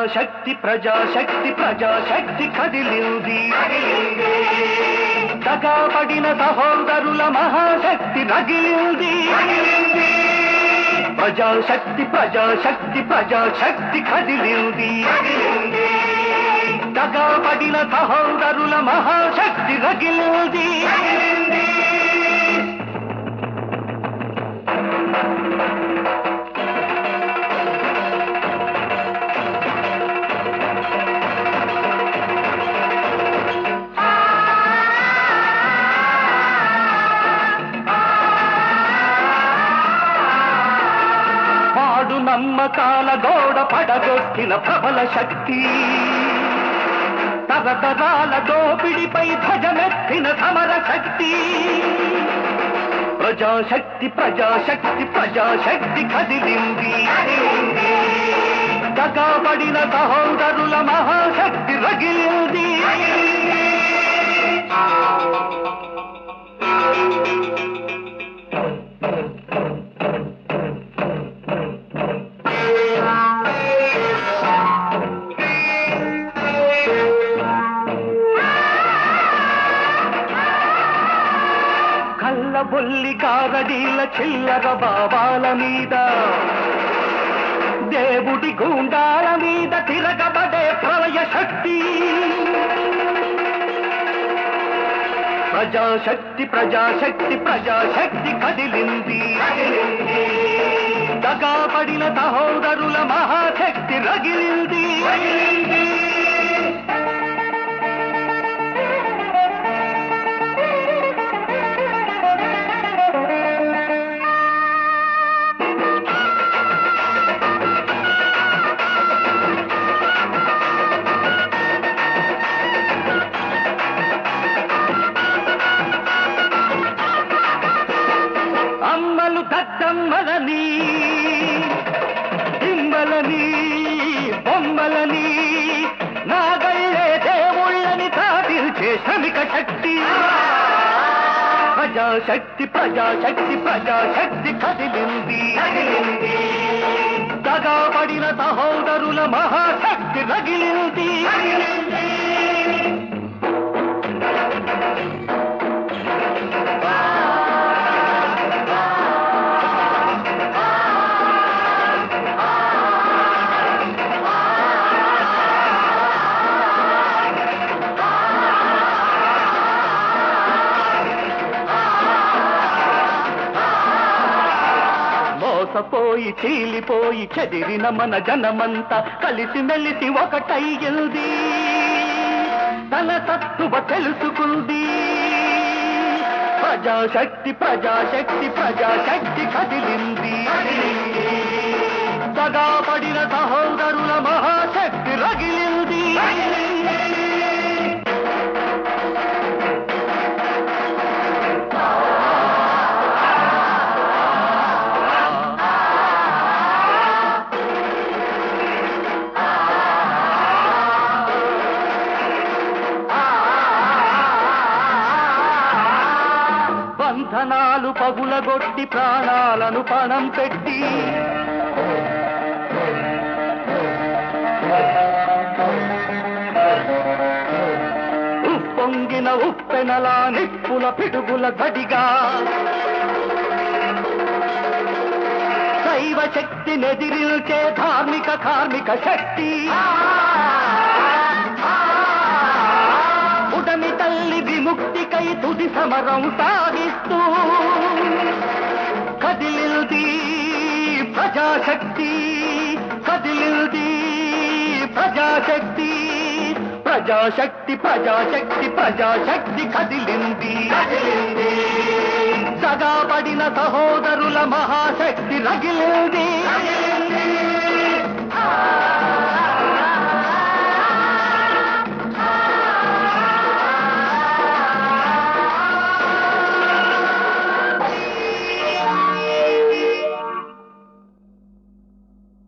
ప్రజాశక్తి ప్రజాశక్తి ప్రజాశక్తి కదిలింది దగాపడిన సహోదరుల మహాశక్తి రగిలింది ప్రజాశక్తి ప్రజాశక్తి ప్రజాశక్తి కదిలింది దగాపడిన సహోదరుల మహాశక్తి రగిలింది పాడు నమ్మకాల గోడ పడగొట్టిన ప్రబల శక్తి తరతరాల దోపిడిపై ధ్వజమెత్తిన సమర శక్తి ప్రజాశక్తి ప్రజాశక్తి ప్రజాశక్తి కదిలింది దగాబడిన సహోదరుల మహాశక్తి రగిలింది కళ్ళబొల్లి కారడీల చిల్లర బాబాల మీద దేవుడి గుండాల మీద తిరగబడే ప్రళయ శక్తి ప్రజాశక్తి ప్రజాశక్తి ప్రజాశక్తి కదిలింది దగాపడిన సహోదరుల మహాశక్తి రగిలింది అమ్మలు దద్దమ్మలని దిమ్మలని బొమ్మలని నాగళ్ళే దేవుళ్ళని సాధించే శ్రమిక శక్తి ప్రజాశక్తి ప్రజాశక్తి ప్రజాశక్తి కదిలింది దగాపడిన సహోదరుల మహాశక్తి రగిలింది మోసపోయి చీలిపోయి చెదిరిన మన జనమంతా కలిసి మెలిసి ఒకటయ్యింది తన తత్తువ తెలుసుకుంది ప్రజాశక్తి ప్రజాశక్తి ప్రజాశక్తి కదిలింది సదాపడిన సహోదరుల మహాశక్తి రగిలింది బంధనాలు పగులగొట్టి ప్రాణాలను పణం పెట్టి ఉప్పొంగిన ఉప్పెనలా నిప్పుల పిడుగుల గడిగా దైవ శక్తి నెదిరిల్చే ధార్మిక కార్మిక శక్తి ఉడమి తల్లి విముక్తికై తుది సమరం సాగిస్తూ కదిలిల్ది ప్రజాశక్తి కదిలిల్ది ప్రజాశక్తి ప్రజాశక్తి ప్రజాశక్తి ప్రజాశక్తి కదిలింది సగాపడిన సహోదరుల మహాశక్తి రగిలింది